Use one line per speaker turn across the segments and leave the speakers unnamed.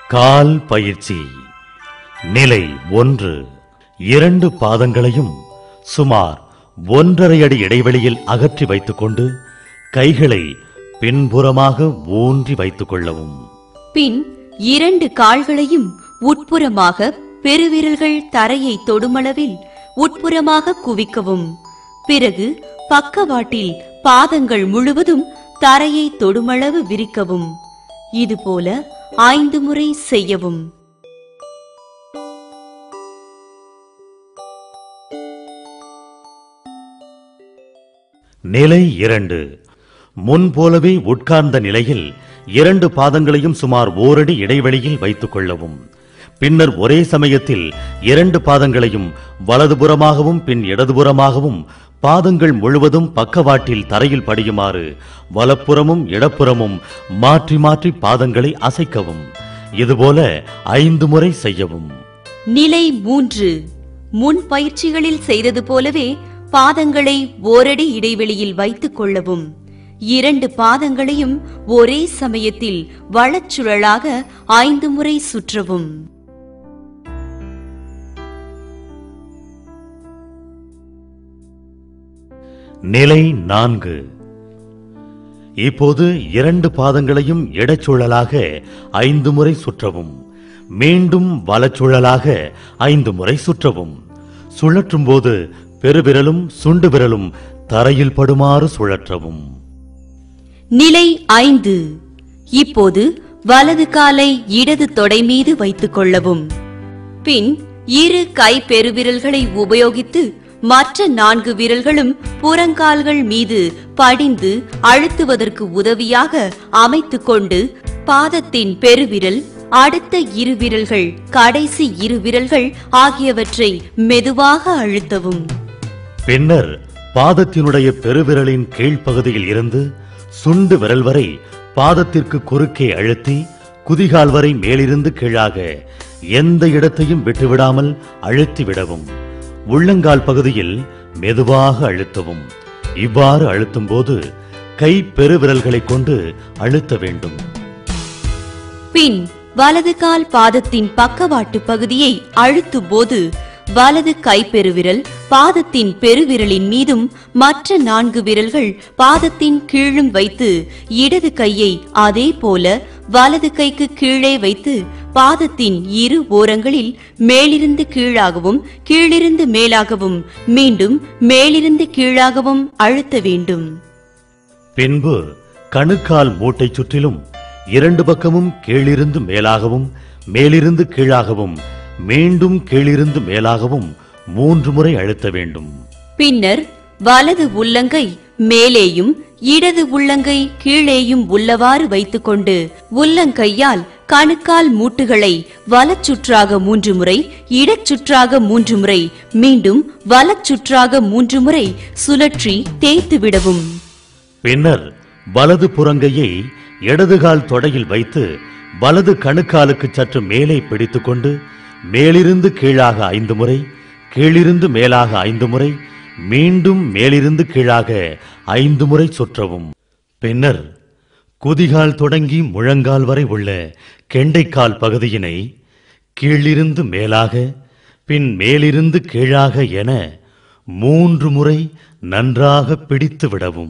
கால் பயிற்சி நிலை ஒன்று இரண்டு பாதங்களையும் சுமார் ஒன்றரை அடி இடைவெளியில் அகற்றி வைத்துக்கொண்டு கைகளை பின்புறமாக ஊன்றி வைத்துக் கொள்ளவும்
பின் இரண்டு கால்களையும் உட்புறமாக பெருவிரல்கள் தரையை தொடுமளவில் உட்புறமாக குவிக்கவும் பிறகு பக்கவாட்டில் பாதங்கள் முழுவதும் தரையை தொடுமளவு விரிக்கவும் இதுபோல ஐந்து முறை செய்யவும்
நிலை இரண்டு முன்போலவே உட்கார்ந்த நிலையில் இரண்டு பாதங்களையும் சுமார் ஓரடி இடைவெளியில் வைத்துக் கொள்ளவும் பின்னர் ஒரே சமயத்தில் இரண்டு பாதங்களையும் வலதுபுறமாகவும் பின் இடதுபுறமாகவும் பாதங்கள் முழுவதும் பக்கவாட்டில் தரையில் படியுமாறு வலப்புறமும் இடப்புறமும் மாற்றி மாற்றி பாதங்களை அசைக்கவும் இதுபோல ஐந்து முறை செய்யவும்
நிலை மூன்று முன் பயிற்சிகளில் செய்தது போலவே பாதங்களை ஓரடி இடைவெளியில் வைத்துக் கொள்ளவும் இரண்டு பாதங்களையும் ஒரே சமயத்தில் வலச்சுழலாக ஐந்து முறை சுற்றவும்
நிலை நான்கு இப்போது இரண்டு பாதங்களையும் இடச்சுழலாக ஐந்து முறை சுற்றவும் மீண்டும் வலச்சுழலாக ஐந்து முறை சுற்றவும் சுழற்றும் போது பெருவிரலும் சுண்டு விரலும் தரையில் படுமாறு சுழற்றவும்
நிலை ஐந்து இப்போது வலது காலை இடது தொடை மீது வைத்துக் கொள்ளவும் பின் இரு கை பெருவிரல்களை உபயோகித்து மற்ற நான்கு விரல்களும் புறங்கால்கள் மீது படிந்து அழுத்துவதற்கு உதவியாக அமைத்துக் கொண்டு பாதத்தின் பெருவிரல் அடுத்த இரு விரல்கள் கடைசி இரு விரல்கள் ஆகியவற்றை மெதுவாக அழுத்தவும்
பின்னர் பாதத்தினுடைய பெருவிரலின் கீழ்ப்பகுதியில் இருந்து சுண்டு விரல் வரை பாதத்திற்கு குறுக்கே அழுத்தி குதிகால் வரை மேலிருந்து கீழாக எந்த இடத்தையும் விட்டுவிடாமல் அழுத்தி விடவும் உள்ளங்கால் பகுதியில் மெதுவாக அழுத்தவும் இவ்வாறு அழுத்தும் போது கை பெருவிரல்களைக் கொண்டு அழுத்த வேண்டும்
பின் வலது கால் பாதத்தின் பக்கவாட்டு பகுதியை அழுத்தும் போது வலது கை பெருவிரல் பாதத்தின் பெருவிரலின் மீதும் மற்ற நான்கு விரல்கள் பாதத்தின் கீழும் வைத்து இடது கையை அதே போல வலது கைக்கு கீழே வைத்து பாதத்தின் இரு ஓரங்களில் மேலிருந்து கீழாகவும் கீழிருந்து மேலாகவும் மீண்டும் மேலிருந்து கீழாகவும் அழுத்த வேண்டும்
பின்பு கணுக்கால் மூட்டை சுற்றிலும் இரண்டு பக்கமும் கீழிருந்து மேலாகவும் மேலிருந்து கீழாகவும் மீண்டும் கீழிருந்து மேலாகவும் மூன்று முறை அழுத்த வேண்டும்
பின்னர் வலது உள்ளங்கை மேலேயும் இடது உள்ளங்கை கீழேயும் உள்ளவாறு வைத்துக்கொண்டு உள்ளங்கையால் கணுக்கால் மூட்டுகளை வலச்சுற்றாக மூன்று முறை இடச்சுற்றாக மூன்று முறை மீண்டும் வலச்சுற்றாக மூன்று முறை சுழற்றி தேய்த்து விடவும்
பின்னர் வலது புறங்கையை இடதுகால் தொடையில் வைத்து வலது கணுக்காலுக்கு சற்று மேலே பிடித்துக்கொண்டு மேலிருந்து கீழாக ஐந்து முறை கீழிருந்து மேலாக ஐந்து முறை மீண்டும் மேலிருந்து கீழாக ஐந்து முறை சுற்றவும் பின்னர் குதிகால் தொடங்கி முழங்கால் வரை உள்ள கெண்டைக்கால் பகுதியினை கீழிருந்து மேலாக பின் மேலிருந்து கீழாக என மூன்று முறை நன்றாக பிடித்து விடவும்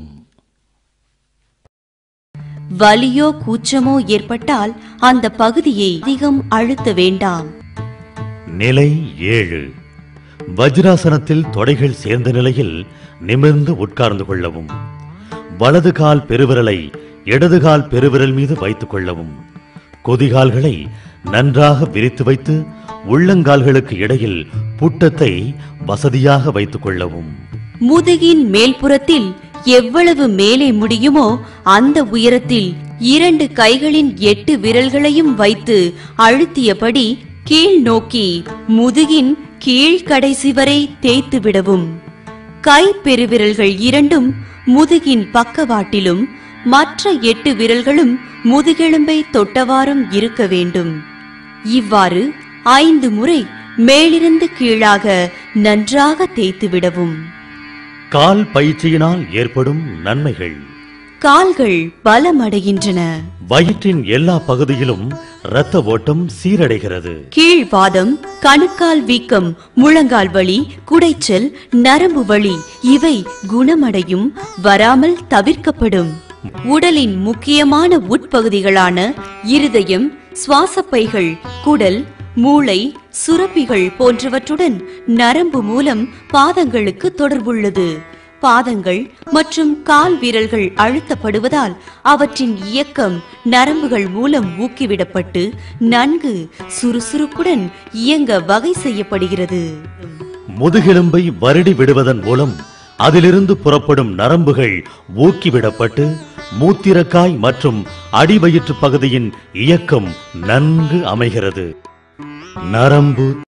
வலியோ கூச்சமோ ஏற்பட்டால் அந்த பகுதியை அதிகம் அழுத்த வேண்டாம்
நிலை ஏழு வஜ்ராசனத்தில் தொடைகள் சேர்ந்த நிலையில் நிமிர்ந்து உட்கார்ந்து கொள்ளவும் வலது கால் பெருவிரலை இடது கால் பெருவிரல் மீது வைத்துக் கொள்ளவும் கொதிகால்களை நன்றாக விரித்து வைத்து உள்ளங்கால்களுக்கு இடையில் புட்டத்தை வசதியாக வைத்துக் கொள்ளவும்
முதுகின் மேல்புறத்தில் எவ்வளவு மேலே முடியுமோ அந்த உயரத்தில் இரண்டு கைகளின் எட்டு விரல்களையும் வைத்து அழுத்தியபடி கீழ் நோக்கி முதுகின் கீழ் கடைசி வரை தேய்த்து விடவும் கை பெருவிரல்கள் இரண்டும் முதுகின் பக்கவாட்டிலும் மற்ற எட்டு விரல்களும் முதுகெலும்பை தொட்டவாறும் இருக்க வேண்டும் இவ்வாறு ஐந்து முறை மேலிருந்து கீழாக நன்றாக தேய்த்து விடவும்
கால் பயிற்சியினால் ஏற்படும் நன்மைகள்
கால்கள் பலமடைகின்றன
வயிற்றின் எல்லா பகுதியிலும் இரத்த ஓட்டம் சீரடைகிறது
கீழ்வாதம் கணுக்கால் வீக்கம் முழங்கால் வலி குடைச்சல் நரம்பு வலி இவை குணமடையும் வராமல் தவிர்க்கப்படும் உடலின் முக்கியமான உட்பகுதிகளான இருதயம் சுவாசப்பைகள் குடல் மூளை சுரப்பிகள் போன்றவற்றுடன் நரம்பு மூலம் பாதங்களுக்கு தொடர்புள்ளது பாதங்கள் மற்றும் கால் வீரல்கள் அழுத்தப்படுவதால் அவற்றின் இயக்கம் நரம்புகள் மூலம் ஊக்கிவிடப்பட்டு நன்கு சுறுசுறுப்புடன் இயங்க வகை செய்யப்படுகிறது
முதுகெலும்பை வருடி விடுவதன் மூலம் அதிலிருந்து புறப்படும் நரம்புகள் ஊக்கிவிடப்பட்டு மூத்திரக்காய் மற்றும் அடிவயிற்று பகுதியின் இயக்கம் நன்கு அமைகிறது நரம்பு